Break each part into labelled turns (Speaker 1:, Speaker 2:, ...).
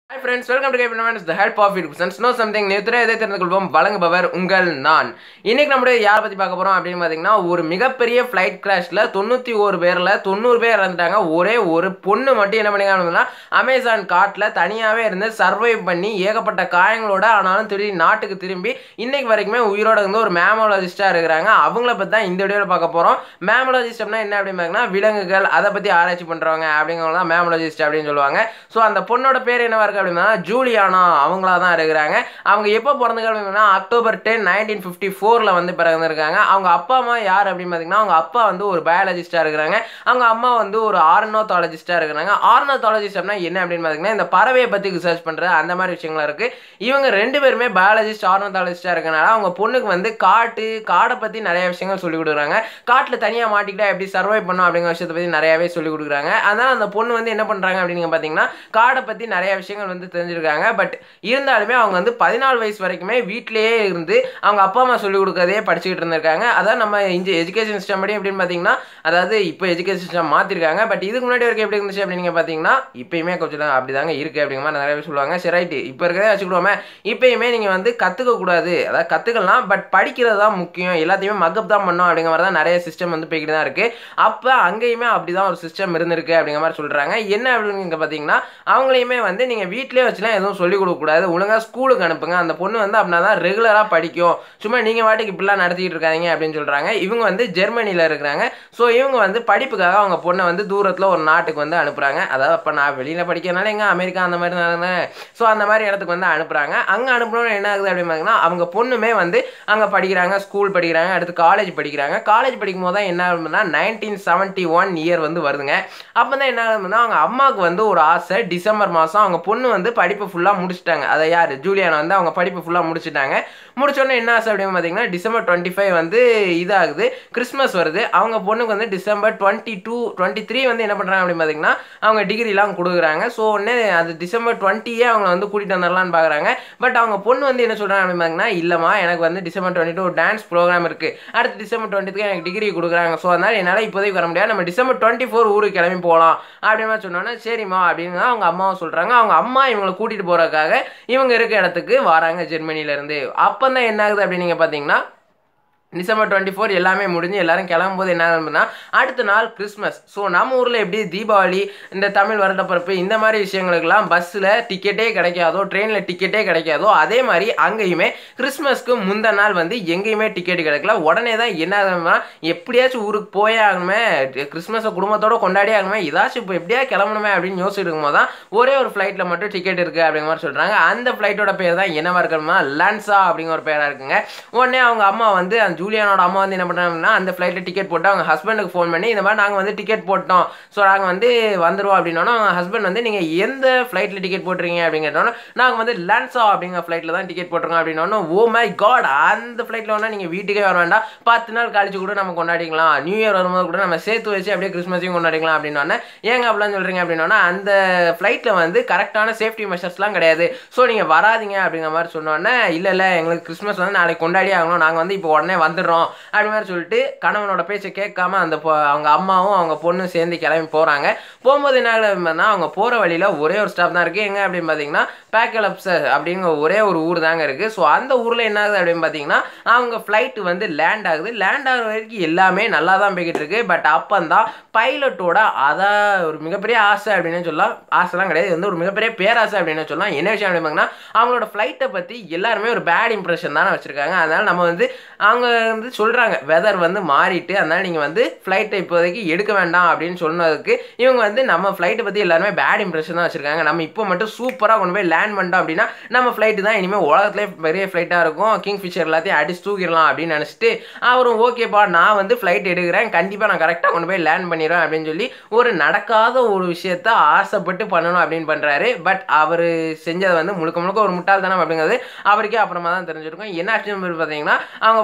Speaker 1: hi friends welcome to cable the help of it no something நேற்று எதை தெரிந்து கொள்வோம் வழங்குபவர் உங்கள் நான் இன்னைக்கு நம்முடைய யாரை பற்றி பார்க்க போகிறோம் அப்படின்னு பார்த்தீங்கன்னா ஒரு மிகப்பெரிய ஃப்ளைட் கிராஷில் தொண்ணூற்றி ஒரு பேரில் தொண்ணூறு பேர் இறந்துட்டாங்க ஒரே ஒரு பொண்ணு மட்டும் என்ன பண்ணிங்கன்னா அமேசான் காட்டில் தனியாகவே இருந்து சர்வைவ் பண்ணி ஏகப்பட்ட காயங்களோட ஆனாலும் திரும்பி நாட்டுக்கு திரும்பி இன்னைக்கு வரைக்குமே உயிரோட இருந்து ஒரு மேமோலஜிஸ்டாக இருக்கிறாங்க அவங்கள பற்றி தான் இந்த வீடியோவில் பார்க்க போகிறோம் மேமோலஜிஸ்ட் அப்படின்னா என்ன அப்படின்னு பார்த்தீங்கன்னா விலங்குகள் அதை பற்றி ஆராய்ச்சி பண்ணுறவங்க அப்படிங்கிறவங்க தான் மேமோலஜிஸ்ட் அப்படின்னு சொல்லுவாங்க ஸோ அந்த பொண்ணோட பேர் என்னவா இருக்கு அப்படின்னா ஜூலியானா அவங்களா தான் இருக்கிறாங்க அவங்க எப்போ பிறந்தாங்க அப்படின்னா அக்டோபர் டென் நைன்டீன் ஃபிஃப்டி ஃபோரில் வந்து பிறந்திருக்காங்க அவங்க அப்பா அம்மா யார் அப்படின்னு பார்த்தீங்கன்னா அவங்க அப்பா வந்து ஒரு பயாலஜிஸ்டாக இருக்கிறாங்க அவங்க அம்மா வந்து ஒரு ஆர்னோத்தாலஜிஸ்டாக இருக்கிறாங்க ஆர்னோத்தாலஜிஸ்ட் அப்படின்னா என்ன அப்படின்னு பார்த்தீங்கன்னா இந்த பறவையை பற்றி ரிசர்ச் பண்ணுறது அந்த மாதிரி விஷயங்கள் இருக்குது இவங்க ரெண்டு பேருமே பயாலஜிஸ்ட் ஆர்னோத்தாலஜிஸ்டாக இருக்கனால அவங்க பொண்ணுக்கு வந்து காட்டு காடை பற்றி நிறைய விஷயங்கள் சொல்லி கொடுக்குறாங்க காட்டில் தனியாக மாட்டிக்கிட்டா எப்படி சர்வை பண்ணும் அப்படிங்கிற விஷயத்தை பற்றி நிறையாவே சொல்லி கொடுக்குறாங்க அதனால் அந்த பொண்ணு வந்து என்ன பண்ணுறாங்க அப்படின்னு பார்த்தீங்கன்னா காடை பற்றி நிறைய விஷயங்கள் வந்து தெரிஞ்சிருக்காங்க பட் இருந்தாலுமே அவங்க வந்து பதினாலு வயசு வரைக்குமே வீட்டிலேயே இருந்து அவங்க அப்பா அம்மா சொல்லிக் கொடுக்கறதே படிச்சுக்கிட்டு இருந்திருக்காங்க அதான் நம்ம இங்கே எஜுகேஷன் சிஸ்டம் படி எப்படின்னு பார்த்தீங்கன்னா அதாவது இப்போ எஜுகேஷன் சிஸ்டம் மாற்றிருக்காங்க பட் இதுக்கு முன்னாடி வரைக்கும் எப்படி இருந்துச்சு அப்படின்னு பார்த்தீங்கன்னா இப்பயுமே கொஞ்சம் அப்படி தாங்க இருக்குது அப்படிங்கிற மாதிரி நிறைய பேர் சொல்லுவாங்க சரி ரைட்டு இப்போ இருக்கிறதே வச்சுக்கிடுவோமே இப்பயுமே நீங்கள் வந்து கற்றுக்க கூடாது அதாவது கற்றுக்கலாம் பட் படிக்கிறது தான் முக்கியம் எல்லாத்தையுமே மக்கப் தான் பண்ணோம் அப்படிங்கிற மாதிரி தான் நிறைய சிஸ்டம் வந்து போய்கிட்டு தான் இருக்குது அப்போ அங்கேயுமே அப்படி தான் ஒரு சிஸ்டம் இருந்திருக்கு அப்படிங்கிற மாதிரி சொல்கிறாங்க என்ன அப்படின்னு பார்த்தீங்கன்னா அவங்களையுமே வந்து நீங்கள் வீட்டிலே வச்சுலாம் எதுவும் சொல்லிக் கொடுக்கக்கூடாது ஒழுங்காக ஸ்கூலுக்கு அனுப்புங்க அந்த பொண்ணு வந்து அப்படின்னா தான் ரெகுலராக படிக்கும் சும்மா நீங்கள் வாட்டுக்கு இப்படிலாம் நடத்திக்கிட்டு இருக்காதீங்க அப்படின்னு சொல்கிறாங்க இவங்க வந்து ஜெர்மனியில் இருக்கிறாங்க ஸோ இவங்க வந்து படிப்புக்காக அவங்க பொண்ணை வந்து தூரத்தில் ஒரு நாட்டுக்கு வந்து அனுப்புகிறாங்க அதாவது அப்போ நான் வெளியில் படிக்கிறனால எங்கே அமெரிக்கா அந்த மாதிரி தானே ஸோ அந்த மாதிரி இடத்துக்கு வந்து அனுப்புகிறாங்க அங்கே அனுப்பணும்னு என்ன ஆகுது அப்படின்னு பார்த்தீங்கன்னா அவங்க பொண்ணுமே வந்து அங்கே படிக்கிறாங்க ஸ்கூல் படிக்கிறாங்க அடுத்து காலேஜ் படிக்கிறாங்க காலேஜ் படிக்கும் போது தான் என்ன ஆகுதுன்னா நைன்டீன் செவன்ட்டி ஒன் இயர் வந்து வருதுங்க அப்போ தான் என்ன ஆகுதுன்னா அவங்க அம்மாவுக்கு வந்து ஒரு ஆசை டிசம்பர் மாதம் அவங்க பொண்ணு வந்து படிப்பு ஃபுல்லாக முடிச்சிட்டாங்க அதை யார் ஜூலியானா வந்து அவங்க படிப்பு ஃபுல்லாக முடிச்சிட்டாங்க முடிச்சோடனே என்ன ஆசை அப்படின்னு பார்த்தீங்கன்னா டிசம்பர் டுவெண்ட்டி ஃபைவ் வந்து இதாகுது கிறிஸ்மஸ் வருது அவங்க பொண்ணுக்கு வந்து December twenty two twenty three வந்து என்ன பண்ணுறாங்க அப்படின்னு பார்த்தீங்கன்னா அவங்க டிகிரிலாம் கொடுக்குறாங்க ஸோ உடனே அது டிசம்பர் டுவெண்ட்டியே அவங்க வந்து கூட்டிகிட்டு வந்துடலான்னு பார்க்குறாங்க பட் அவங்க பொண்ணு வந்து என்ன சொல்கிறாங்க அப்படின்னு பார்த்தீங்கன்னா இல்லைம்மா எனக்கு வந்து December twenty two dance program இருக்குது அடுத்து டிசம்பர் டுவெண்ட்டி எனக்கு டிகிரி கொடுக்குறாங்க ஸோ அதனால் என்னால் இப்போதைக்கு வர முடியாது நம்ம டிசம்பர் டுவெண்ட்டி ஃபோர் ஊருக்கு கிளம்பி போகலாம் அப்படின்னு மாதிரி சொன்னோன்னே சரிம்மா அப்படின்னு அவங்க அம்மாவும் சொல்கிறாங்க அவங்க அம்மா இவங்களை கூட்டிகிட்டு போகிறதுக்காக இவங்க இருக்க இடத்துக்கு வராங்க ஜெர்மனிலேருந்து அப்போ தான் என்ன ஆகுது அப்படின்னு நீங்கள் பார்த்தீங்கன்னா டிசம்பர் டுவெண்ட்டி ஃபோர் எல்லாமே முடிஞ்சு எல்லாரும் கிளம்பும்போது என்ன ஆகுதுன்னா அடுத்த நாள் கிறிஸ்மஸ் ஸோ நம்ம ஊரில் எப்படி தீபாவளி இந்த தமிழ் வருடப்பிறப்பு இந்த மாதிரி விஷயங்களுக்கெல்லாம் பஸ்ஸில் டிக்கெட்டே கிடைக்காதோ ட்ரெயினில் டிக்கெட்டே கிடைக்காதோ அதே மாதிரி அங்கேயுமே கிறிஸ்மஸ்க்கு முந்த நாள் வந்து எங்கேயுமே டிக்கெட் கிடைக்கல உடனே தான் என்ன ஆகுதுன்னா எப்படியாச்சும் ஊருக்கு போயே ஆகணுமே கிறிஸ்மஸை குடும்பத்தோடு கொண்டாடி ஆகணுமே ஏதாச்சும் இப்போ எப்படியா கிளம்பணுமே அப்படின்னு யோசிச்சுட்டு இருக்கும்போது தான் ஒரே ஒரு ஃப்ளைட்டில் மட்டும் டிக்கெட் இருக்குது அப்படிங்கிற மாதிரி சொல்கிறாங்க அந்த ஃப்ளைட்டோட பேர் தான் என்னவா இருக்கணும்னா லான்சா அப்படிங்கிற ஒரு பேராக இருக்குங்க உடனே அவங்க அம்மா வந்து அந்த ஜூலியானோட அம்மா வந்து என்ன பண்ணுறாங்கன்னா அந்த ஃப்ளைட்டில் டிக்கெட் போட்டு அவங்க ஹஸ்பண்டுக்கு ஃபோன் பண்ணி இந்த மாதிரி நாங்கள் வந்து டிக்கெட் போட்டோம் ஸோ நாங்கள் வந்து வந்துடுவோம் அப்படின்னோன்னா அவங்க ஹஸ்பண்ட் வந்து நீங்கள் எந்த ஃப்ளைட்டில் டிக்கெட் போட்டுருங்க அப்படிங்கிறோன்னா நாங்கள் வந்து லான்சா அப்படிங்கிற ஃப்ளைட்டில் தான் டிக்கெட் போட்டிருக்கோம் அப்படின்னோன்னா ஓ மை காட் அந்த ஃப்ளைட்டில் வேணால் நீங்கள் வீட்டுக்கே வர வேண்டாம் பத்து நாள் கழிச்சு கூட நம்ம கொண்டாடிக்கலாம் நியூ இயர் வரும்போது கூட நம்ம சேர்த்து வச்சு அப்படியே கிறிஸ்மஸையும் கொண்டாடிக்கலாம் அப்படின்னோடனே ஏங்க அப்படிலாம் சொல்கிறீங்க அப்படின்னோன்னா அந்த ஃப்ளைட்டில் வந்து கரெக்டான சேஃப்டி மெஷர்ஸ்லாம் கிடையாது ஸோ நீங்கள் வராதிங்க அப்படிங்கிற மாதிரி சொன்னோன்னே இல்லை இல்லை எங்களுக்கு கிறிஸ்மஸ் வந்து நாளைக்கு கொண்டாடி ஆகணும் நாங்கள் வந்து இப்போ உடனே வந்துடுறோம் அப்படி மாதிரி சொல்லிட்டு கணவனோட பேச்சை கேட்காம அந்த அவங்க அம்மாவும் அவங்க பொண்ணும் சேர்ந்து கிளம்பி போகிறாங்க போகும்போது என்ன ஆகுதுன்னா அவங்க போகிற வழியில் ஒரே ஒரு ஸ்டாப் தான் இருக்குது எங்கே அப்படின்னு பார்த்தீங்கன்னா பேக்கலப்ஸ் அப்படிங்கிற ஒரே ஒரு ஊர் தாங்க இருக்குது ஸோ அந்த ஊரில் என்ன ஆகுது அப்படின்னு பார்த்தீங்கன்னா அவங்க ஃப்ளைட்டு வந்து லேண்ட் ஆகுது லேண்ட் ஆகுற வரைக்கும் எல்லாமே நல்லா தான் போய்கிட்டு இருக்கு பட் அப்போ தான் பைலட்டோட அதான் ஒரு மிகப்பெரிய ஆசை அப்படின்னு சொல்லலாம் ஆசைலாம் கிடையாது வந்து ஒரு மிகப்பெரிய பேராசை அப்படின்னு சொல்லலாம் என்ன விஷயம் அப்படின்னு பார்த்தீங்கன்னா அவங்களோட ஃப்ளைட்டை பற்றி எல்லாருமே ஒரு பேட் இம்ப்ரெஷன் தானே வச்சுருக்காங்க அதனால் நம்ம வந்து அவங்க வந்து சொல்கிறாங்க வெதர் வந்து மாறிட்டு அதனால் நீங்கள் வந்து ஃப்ளைட்டை இப்போதைக்கு எடுக்க வேண்டாம் அப்படின்னு சொன்னதுக்கு இவங்க வந்து நம்ம ஃப்ளைட்டை பற்றி எல்லாருமே பேட் இம்ப்ரெஷன் தான் வச்சுருக்காங்க நம்ம இப்போ மட்டும் சூப்பராக கொண்டு போய் லேண்ட் பண்ணிட்டோம் அப்படின்னா நம்ம ஃப்ளைட்டு தான் இனிமேல் உலகத்துலேயே பெரிய ஃப்ளைட்டாக இருக்கும் கிங் ஃபிஷர் எல்லாத்தையும் அடிச்சு தூக்கிடலாம் அப்படின்னு நினச்சிட்டு அவரும் ஓகேப்பா நான் வந்து ஃப்ளைட் எடுக்கிறேன் கண்டிப்பாக நான் கரெக்டாக கொண்டு போய் லேண்ட் பண்ணிடுவேன் அப்படின்னு சொல்லி ஒரு நடக்காத ஒரு விஷயத்த ஆசைப்பட்டு பண்ணணும் அப்படின்னு பண்ணுறாரு பட் அவர் செஞ்சதை வந்து முழுக்க முழுக்க ஒரு முட்டாள்தனம் அப்படிங்கிறது அவருக்கே அப்புறமா தான் தெரிஞ்சிருக்கும் என்ன ஆச்சு பார்த்தீங்கன்னா அவங்க வானத்தில்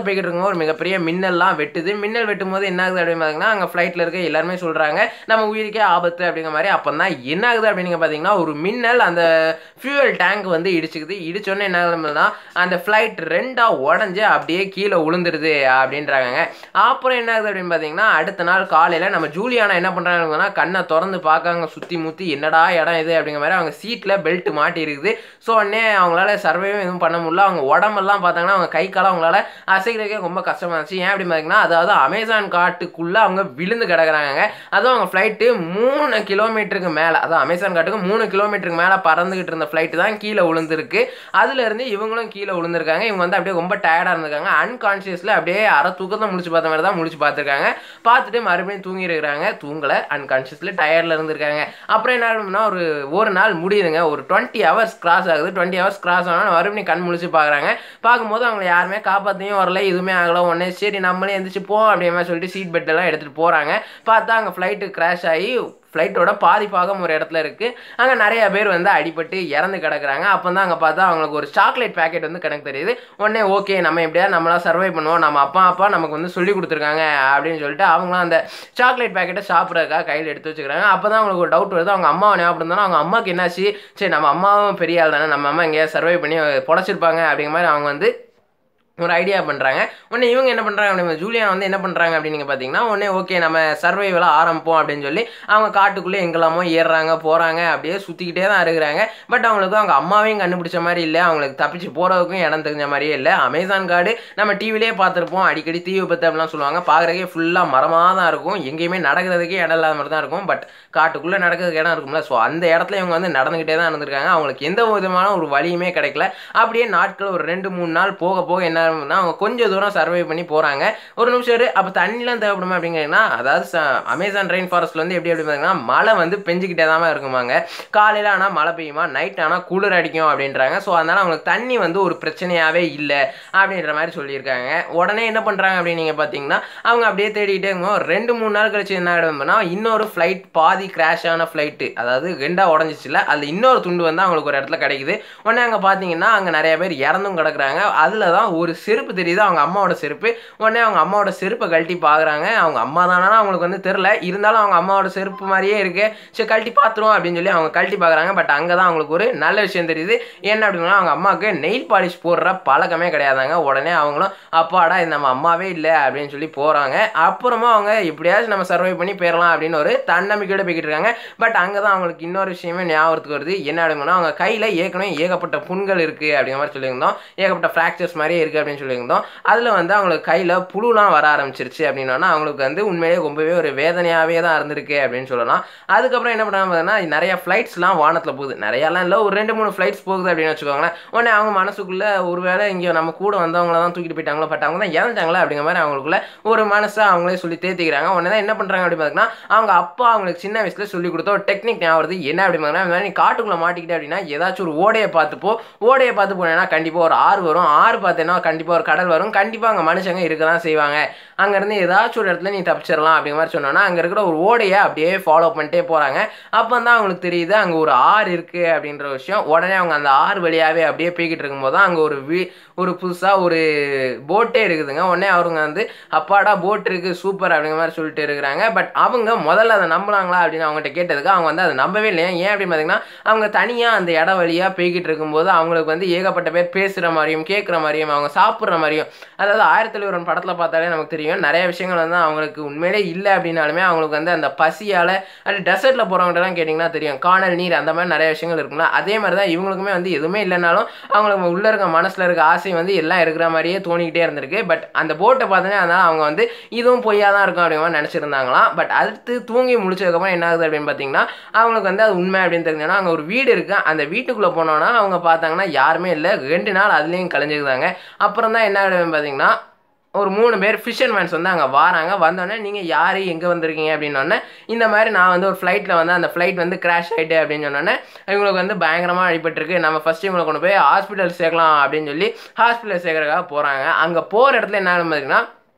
Speaker 1: போய்கிட்டு இருக்கும்போது ஒரு மிகப்பெரிய மின்னல்லாம் வெட்டுது மின்னல் வெட்டும் போது என்ன ஆகுது அப்படின்னு பார்த்தீங்கன்னா அங்கே ஃப்ளைட்டில் இருக்க எல்லாருமே சொல்கிறாங்க நம்ம உயிருக்கே ஆபத்து அப்படிங்கிற மாதிரி அப்போ தான் என்ன ஆகுது அப்படின்னு பார்த்தீங்கன்னா ஒரு மின்னல் அந்த ஃபியூவல் டேங்க் வந்து இடிச்சுக்குது இடிச்சோன்னே என்ன ஆகுதுன்னா அந்த ஃப்ளைட் ரெண்டாக உடஞ்சி அப்படியே கீழே உளுந்துருது அப்படின்றாங்க அப்புறம் என்ன ஆகுது அப்படின்னு பார்த்தீங்கன்னா அடுத்த நாள் காலையில் நம்ம ஜூலியானா என்ன பண்ணுறாங்கன்னா கண்ணை திறந்து பார்க்காங்க சுற்றி முற்றி என்னடா இடம் இது அப்படிங்கிற மாதிரி அவங்க சீட்டில் பெல்ட் மாட்டி இருக்குது ஸோ உடனே அவங்களால சர்வேவும் எதுவும் பண்ண முடியல அவங்க உடம்பெல்லாம் பார்த்தாங்கன்னா அவங்க கை காலம் அவங்களால அசைக்கிறதுக்கே ரொம்ப கஷ்டமா இருந்துச்சு ஏன் அப்படின்னு பார்த்தீங்கன்னா அதாவது அமேசான் காட்டுக்குள்ளே அவங்க விழுந்து கிடக்குறாங்க அதுவும் அவங்க ஃப்ளைட்டு மூணு கிலோமீட்டருக்கு மேலே அதாவது அமேசான் காட்டுக்கு மூணு கிலோமீட்டருக்கு மேலே பறந்துகிட்டு இருந்த ஃப்ளைட்டு தான் கீழே விழுந்திருக்கு அதுலேருந்து இவங்களும் கீழே விழுந்திருக்காங்க இவங்க வந்து அப்படியே ரொம்ப டயர்டாக இருந்திருக்காங்க அன்கான்ஷியஸில் அப்படியே அரை தூக்கத்தை முடிச்சு பார்த்த மாதிரி தான் முடிச்சு பார்த்துருக்காங்க பார்த்துட்டு மறுபடியும் தூங்கி இருக்கிறாங்க தூங்கலை அன்கான்ஷியஸில் டயர்டில் இருந்திருக்காங்க அப்புறம் என்ன ஆகுதுன்னா ஒரு ஒரு நாள் முடியுதுங்க ஒரு டுவெண்ட்டி ஹவர்ஸ் கிராஸ் ஆகுது டுவெண்ட்டி ஹவர்ஸ் கிராஸ் ஆனால் மறுபடியும் கண் முழிச்சு பார்க்குறாங்க பார்க்கும்போது அவங்க யாருமே காப்பாற்றியும் வரல எதுவுமே ஆகல உடனே சரி நம்மளே எந்திரிச்சு போ அப்படிங்கிற மாதிரி சொல்லிட்டு சீட் பெல்ட் எல்லாம் எடுத்துகிட்டு போகிறாங்க பார்த்தா அங்கே ஃப்ளைட்டு கிராஷ் ஆகி ஃப்ளைட்டோட பாதி பாகம் ஒரு இடத்துல இருக்குது அங்கே நிறைய பேர் வந்து அடிபட்டு இறந்து கிடக்குறாங்க அப்போ தான் அங்கே பார்த்தா அவங்களுக்கு ஒரு சாக்லேட் பேக்கெட் வந்து கணக்கு தெரியுது உடனே ஓகே நம்ம எப்படியா நம்மளாம் சர்வை பண்ணுவோம் நம்ம அப்பா அப்பா நமக்கு வந்து சொல்லி கொடுத்துருக்காங்க அப்படின்னு சொல்லிட்டு அவங்களும் அந்த சாக்லேட் பேக்கெட்டை சாப்பிட்றதுக்காக கையில் எடுத்து வச்சுக்கிறாங்க அப்போ தான் அவங்களுக்கு ஒரு டவுட் வருது அவங்க அம்மாவை ஞாபகம் இருந்தாலும் அவங்க அம்மாவுக்கு என்னாச்சு சரி நம்ம அம்மாவும் பெரிய ஆள் தானே நம்ம அம்மா எங்கேயா சர்வை பண்ணி பொழைச்சிருப்பாங்க அப்படிங்கிற மாதிரி அவங்க வந்து ஒரு ஐடியா பண்ணுறாங்க உடனே இவங்க என்ன பண்ணுறாங்க அப்படின்னு ஜூலியா வந்து என்ன பண்ணுறாங்க அப்படின்னு நீங்கள் பார்த்தீங்கன்னா உடனே ஓகே நம்ம சர்வைவலை ஆரம்பிப்போம் அப்படின்னு சொல்லி அவங்க காட்டுக்குள்ளே எங்கெல்லாமோ ஏறுறாங்க போகிறாங்க அப்படியே சுற்றிக்கிட்டே தான் இருக்கிறாங்க பட் அவங்களுக்கு அவங்க அம்மாவையும் கண்டுபிடிச்ச மாதிரி இல்லை அவங்களுக்கு தப்பிச்சு போகிறதுக்கும் இடம் தெரிஞ்ச மாதிரியே இல்லை அமேசான் கார்டு நம்ம டிவிலே பார்த்துருப்போம் அடிக்கடி தீ விபத்து அப்படிலாம் சொல்லுவாங்க பார்க்குறதுக்கே ஃபுல்லாக மரமாக தான் இருக்கும் எங்கேயுமே நடக்கிறதுக்கே இடம் இல்லாத மாதிரி தான் இருக்கும் பட் காட்டுக்குள்ளே நடக்கிறதுக்கு இடம் இருக்கும்ல ஸோ அந்த இடத்துல இவங்க வந்து நடந்துக்கிட்டே தான் இருந்திருக்காங்க அவங்களுக்கு எந்த விதமான ஒரு வழியுமே கிடைக்கல அப்படியே நாட்கள் ஒரு ரெண்டு மூணு நாள் போக போக என்ன ஆகும்னா அவங்க கொஞ்சம் தூரம் சர்வை பண்ணி போகிறாங்க ஒரு நிமிஷம் இரு அப்போ தண்ணிலாம் தேவைப்படுமா அப்படிங்கன்னா அதாவது ச- அமேசான் ரெயின் ஃபாரஸ்ட்ல வந்து எப்படி எப்படி பார்த்தீங்கன்னா மழை வந்து பெஞ்சிக்கிட்டே தான் இருக்குமாங்க காலையில் ஆனால் மழை பெய்யுமா நைட் ஆனால் குளிர் அடிக்கும் அப்படின்றாங்க ஸோ அதனால் அவங்களுக்கு தண்ணி வந்து ஒரு பிரச்சனையாகவே இல்லை அப்படின்ற மாதிரி சொல்லியிருக்காங்க உடனே என்ன பண்ணுறாங்க அப்படின்னு நீங்கள் பார்த்தீங்கன்னா அவங்க அப்படியே தேடிக்கிட்டே இருக்கும்போது ஒரு ரெண்டு மூணு நாள் கழிச்சு என்ன ஆகிடும்னா இன்னொரு ஃப்ளைட் பாதி கிராஷ் ஆன ஃப்ளைட்டு அதாவது ரெண்டாக உடஞ்சிச்சுல அதில் இன்னொரு துண்டு வந்து அவங்களுக்கு ஒரு இடத்துல கிடைக்குது உடனே அங்கே பார்த்தீங்கன்னா அங்கே நிறைய பேர் இறந்தும் கிடக்குறாங்க அதில் தான் ஒரு செருப்பு தெரியுது அவங்க அம்மாவோட செருப்பு உடனே அவங்க அம்மாவோட செருப்பை கழட்டி பார்க்குறாங்க அவங்க அம்மா தானா அவங்களுக்கு வந்து தெரில இருந்தாலும் அவங்க அம்மாவோட செருப்பு மாதிரியே இருக்கு சரி கழட்டி பார்த்துருவோம் அப்படின்னு சொல்லி அவங்க கழட்டி பார்க்குறாங்க பட் அங்கே தான் அவங்களுக்கு ஒரு நல்ல விஷயம் தெரியுது என்ன அப்படின்னா அவங்க அம்மாவுக்கு நெயில் பாலிஷ் போடுற பழக்கமே கிடையாதாங்க உடனே அவங்களும் அப்பாடா இது நம்ம அம்மாவே இல்லை அப்படின்னு சொல்லி போகிறாங்க அப்புறமா அவங்க எப்படியாச்சும் நம்ம சர்வை பண்ணி போயிடலாம் அப்படின்னு ஒரு தன்னம்பிக்கையோட போய்கிட்டு இருக்காங்க பட் அங்கே தான் அவங்களுக்கு இன்னொரு விஷயமே ஞாபகத்துக்கு வருது என்ன அப்படின்னா அவங்க கையில் ஏற்கனவே ஏகப்பட்ட புண்கள் இருக்குது அப்படிங்கிற மாதிரி சொல்லியிருந்தோம் ஏகப்பட்ட ஃப்ராக்சர்ஸ் மாதிரியே இருக்குது அப்படின்னு சொல்லியிருந்தோம் அதில் வந்து அவங்களுக்கு கையில் புழுலாம் வர ஆரம்பிச்சிருச்சு அப்படின்னா அவங்களுக்கு வந்து உண்மையிலேயே ரொம்பவே ஒரு வேதனையாகவே தான் இருந்திருக்கு அப்படின்னு சொல்லலாம் அதுக்கப்புறம் என்ன பண்ணாங்க பார்த்தீங்கன்னா நிறைய ஃப்ளைட்ஸ்லாம் வானத்தில் போகுது நிறையாலாம் இல்லை ஒரு ரெண்டு மூணு ஃப்ளைட்ஸ் போகுது அப்படின்னு வச்சுக்கோங்களேன் உடனே அவங்க மனசுக்குள்ளே ஒருவேளை இங்கே நம்ம கூட வந்தவங்கள தான் தூக்கிட்டு போயிட்டாங்களோ பட் அவங்க தான் இறந்துட்டாங்களா அப்படிங்கிற மாதிரி அவங்களுக்குள்ள ஒரு மனசை அவங்களே சொல்லி தேத்திக்கிறாங்க உடனே தான் என்ன பண்ணுறாங்க அப்படின்னு பார்த்தீங்கன்னா அவங்க அப்பா அவங்களுக்கு சின்ன வயசுல சொல்லி கொடுத்த ஒரு டெக்னிக் ஞாபகம் வருது என்ன அப்படி பார்த்தீங்கன்னா இந்த மாதிரி நீ காட்டுக்குள்ளே மாட்டிக்கிட்டே அப்படின்னா ஏதாச்சும் ஒரு ஓடையை பார்த்துப்போ ஓடையை பார்த்து போனேன்னா கண்டிப்பாக ஒரு ஆறு வரும் ஆறு பார்த்தேன்னா கண்டிப்பாக ஒரு கடல் வரும் கண்டிப்பாக அங்கே மனுஷங்க இருக்க தான் செய்வாங்க அங்கேருந்து ஏதாச்சும் ஒரு இடத்துல நீ தப்பிச்சிடலாம் அப்படிங்கிற மாதிரி சொன்னோன்னா அங்கே இருக்கிற ஒரு ஓடையை அப்படியே ஃபாலோ பண்ணிட்டே போகிறாங்க அப்போ தான் அவங்களுக்கு தெரியுது அங்கே ஒரு ஆறு இருக்குது அப்படின்ற விஷயம் உடனே அவங்க அந்த ஆறு வழியாகவே அப்படியே போய்கிட்டு இருக்கும்போது தான் அங்கே ஒரு வீ ஒரு புதுசாக ஒரு போட்டே இருக்குதுங்க உடனே அவங்க வந்து அப்பாடா போட் இருக்குது சூப்பர் அப்படிங்கிற மாதிரி சொல்லிட்டு இருக்கிறாங்க பட் அவங்க முதல்ல அதை நம்புனாங்களா அப்படின்னு அவங்ககிட்ட கேட்டதுக்கு அவங்க வந்து அதை நம்பவே இல்லையா ஏன் அப்படின்னு பார்த்தீங்கன்னா அவங்க தனியாக அந்த இட வழியாக போய்கிட்டு இருக்கும்போது அவங்களுக்கு வந்து ஏகப்பட்ட பேர் பேசுகிற மாதிரியும் கேட்குற மாதிரியும் அவங்க சாப்பிட்ற மாதிரியும் அதாவது ஆயிரத்தி ஒரு படத்தில் பார்த்தாலே நமக்கு தெரியும் நிறைய விஷயங்கள் வந்து அவங்களுக்கு உண்மையிலே இல்லை அப்படின்னாலுமே அவங்களுக்கு வந்து அந்த பசியால் அது டெசர்ட்டில் போகிறவங்கலாம் கேட்டிங்கன்னா தெரியும் காணல் நீர் அந்த மாதிரி நிறைய விஷயங்கள் இருக்கும்ல அதே மாதிரி தான் இவங்களுக்குமே வந்து எதுவுமே இல்லைனாலும் அவங்களுக்கு உள்ள இருக்க மனசில் இருக்க ஆசை வந்து எல்லாம் இருக்கிற மாதிரியே தோணிக்கிட்டே இருந்திருக்கு பட் அந்த போட்டை பார்த்தோன்னே அதனால் அவங்க வந்து இதுவும் பொய்யா தான் இருக்கும் அப்படிங்கிற மாதிரி நினச்சிருந்தாங்களாம் பட் அடுத்து தூங்கி முடிச்சதுக்கப்புறம் என்ன ஆகுது அப்படின்னு பார்த்தீங்கன்னா அவங்களுக்கு வந்து அது உண்மை அப்படின்னு தெரிஞ்சோன்னா அங்கே ஒரு வீடு இருக்குது அந்த வீட்டுக்குள்ளே போனோன்னா அவங்க பார்த்தாங்கன்னா யாருமே இல்லை ரெண்டு நாள் அதுலேயும் கலைஞ்சிருந்தாங்க அப்புறம் தான் என்ன ஆகுதுன்னு பார்த்தீங்கன்னா ஒரு மூணு பேர் ஃபிஷர்மேன்ஸ் வந்து அங்கே வராங்க வந்தோடனே நீங்கள் யார் எங்கே வந்திருக்கீங்க அப்படின்னோடனே இந்த மாதிரி நான் வந்து ஒரு ஃப்ளைட்டில் வந்து அந்த ஃப்ளைட் வந்து கிராஷ் ஆகிட்டு அப்படின்னு சொன்னோன்னே இவங்களுக்கு வந்து பயங்கரமாக அடிபட்டிருக்கு நம்ம ஃபஸ்ட்டு இவங்களை கொண்டு போய் ஹாஸ்பிட்டல் சேர்க்கலாம் அப்படின்னு சொல்லி ஹாஸ்பிட்டல் சேர்க்கறதுக்காக போகிறாங்க அங்கே போகிற இடத்துல என்ன ஆகும் பார்த்தீங்கன்னா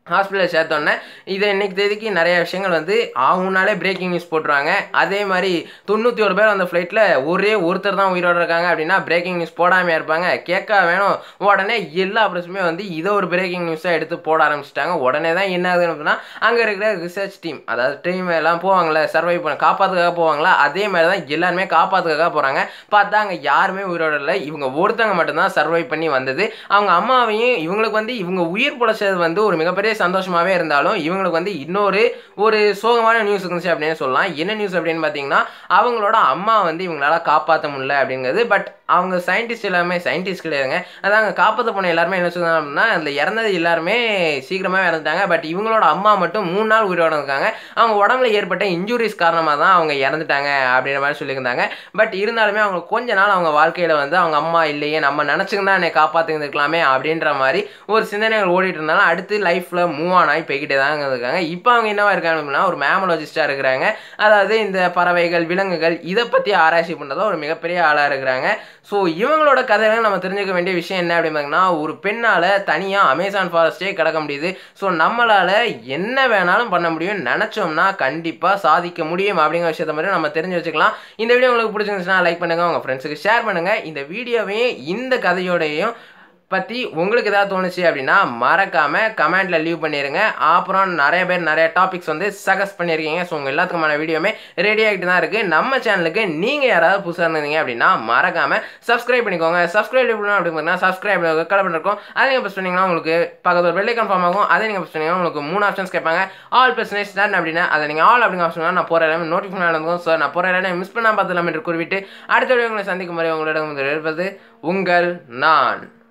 Speaker 1: ஹாஸ்பிட்டலில் சேர்த்தோன்னே இதை இன்னைக்கு தேதிக்கு நிறைய விஷயங்கள் வந்து அவங்கனாலே பிரேக்கிங் நியூஸ் போட்டுருவாங்க அதே மாதிரி தொண்ணூற்றி ஒரு பேர் அந்த ஃப்ளைட்டில் ஒரே ஒருத்தர் தான் உயிரோட இருக்காங்க அப்படின்னா பிரேக்கிங் நியூஸ் போடாமையாக இருப்பாங்க கேட்க வேணும் உடனே எல்லா ப்ரெஸ்ஸுமே வந்து இதை ஒரு பிரேக்கிங் நியூஸாக எடுத்து போட ஆரம்பிச்சிட்டாங்க உடனே தான் என்ன ஆகுதுன்னு அப்படின்னா அங்கே இருக்கிற ரிசர்ச் டீம் அதாவது டீம் எல்லாம் போவாங்களே சர்வை பண்ண காப்பாற்றுக்காக போவாங்களா அதே மாதிரி தான் எல்லாருமே காப்பாற்றுக்காக போகிறாங்க பார்த்தா அங்கே யாருமே உயிரோட இல்லை இவங்க ஒருத்தவங்க மட்டும்தான் சர்வை பண்ணி வந்தது அவங்க அம்மாவையும் இவங்களுக்கு வந்து இவங்க உயிர் பிழைச்சது வந்து ஒரு மிகப்பெரிய சந்தோஷமாகவே இருந்தாலும் இவங்களுக்கு வந்து இன்னொரு ஒரு சோகமான நியூஸ் இருந்துச்சு அப்படின்னு சொல்லலாம் என்ன நியூஸ் அப்படின்னு பார்த்தீங்கன்னா அவங்களோட அம்மா வந்து இவங்களால காப்பாற்ற முடியல அப்படிங்கிறது பட் அவங்க சயின்டிஸ்ட் எல்லாமே சயின்டிஸ்ட் கிடையாதுங்க அதாங்க காப்பாற்ற போன எல்லாருமே என்ன சொல்லுவாங்க அப்படின்னா அதில் இறந்தது எல்லாருமே சீக்கிரமாக இறந்துட்டாங்க பட் இவங்களோட அம்மா மட்டும் மூணு நாள் உயிரோட இருக்காங்க அவங்க உடம்புல ஏற்பட்ட இன்ஜுரிஸ் காரணமாக தான் அவங்க இறந்துட்டாங்க அப்படின்ற மாதிரி சொல்லியிருந்தாங்க பட் இருந்தாலுமே அவங்க கொஞ்ச நாள் அவங்க வாழ்க்கையில் வந்து அவங்க அம்மா இல்லையே நம்ம நினச்சிருந்தா என்னை காப்பாற்றிருந்துருக்கலாமே அப்படின்ற மாதிரி ஒரு சிந்தனைகள் ஓடிட்டு இருந்தாலும் அடுத்து லைஃப்பில் மூவ் ஆன் ஆகி போய்கிட்டே தாங்க இருக்காங்க இப்போ அவங்க என்னவா இருக்காங்க அப்படின்னா ஒரு மேமலஜிஸ்டாக இருக்கிறாங்க அதாவது இந்த பறவைகள் விலங்குகள் இதை பற்றி ஆராய்ச்சி பண்ணுறதா ஒரு மிகப்பெரிய ஆளாக இருக்கிறாங்க ஸோ இவங்களோட கதையில நம்ம தெரிஞ்சுக்க வேண்டிய விஷயம் என்ன அப்படின்னு பார்த்தீங்கன்னா ஒரு பெண்ணால் தனியாக அமேசான் ஃபாரஸ்டே கிடக்க முடியுது ஸோ நம்மளால் என்ன வேணாலும் பண்ண முடியும் நினச்சோம்னா கண்டிப்பாக சாதிக்க முடியும் அப்படிங்கிற விஷயத்த மாதிரி நம்ம தெரிஞ்சு வச்சுக்கலாம் இந்த வீடியோ உங்களுக்கு பிடிச்சிருந்துச்சுன்னா லைக் பண்ணுங்கள் உங்கள் ஃப்ரெண்ட்ஸுக்கு ஷேர் பண்ணுங்கள் இந்த வீடியோவையும் இந்த கதையோடையும் பற்றி உங்களுக்கு ஏதாவது தோணுச்சு அப்படின்னா மறக்காமல் கமெண்ட்டில் லீவ் பண்ணிடுங்க அப்புறம் நிறைய பேர் நிறைய டாபிக்ஸ் வந்து சஜஸ்ட் பண்ணியிருக்கீங்க ஸோ உங்கள் எல்லாத்துக்குமான வீடியோமே ரெடி ஆகிட்டு தான் இருக்குது நம்ம சேனலுக்கு நீங்கள் யாராவது புதுசாக இருந்தீங்க அப்படின்னா மறக்காமல் சப்ஸ்கிரைப் பண்ணிக்கோங்க சப்ஸ்கிரைப் பண்ணணும் அப்படின்னா சப்ஸ்கிரைப் கடை பண்ணிருக்கோம் அதை நீங்கள் ப்ரெஸ் பண்ணிங்கன்னா உங்களுக்கு பக்கத்தில் ஒரு வெள்ளை கன்ஃபார்ம் ஆகும் அதை நீங்கள் ப்ரெஸ் பண்ணிங்கன்னா உங்களுக்கு மூணு ஆப்ஷன்ஸ் கேட்பாங்க ஆல் ப்ரெஸ் ஸ்டார்ட் அப்படின்னா அதை நீங்கள் ஆல் அப்படிங்கிற ஆப்ஷன் நான் போகிற எல்லாமே நோட்டிஃபிகேஷன் நடக்கும் ஸோ நான் போகிற எல்லாமே மிஸ் பண்ணால் பார்த்து என்று குறிப்பிட்டு அடுத்த வீடியோ உங்களை சந்திக்கும் முறை உங்களிடம் இருப்பது உங்கள் நான்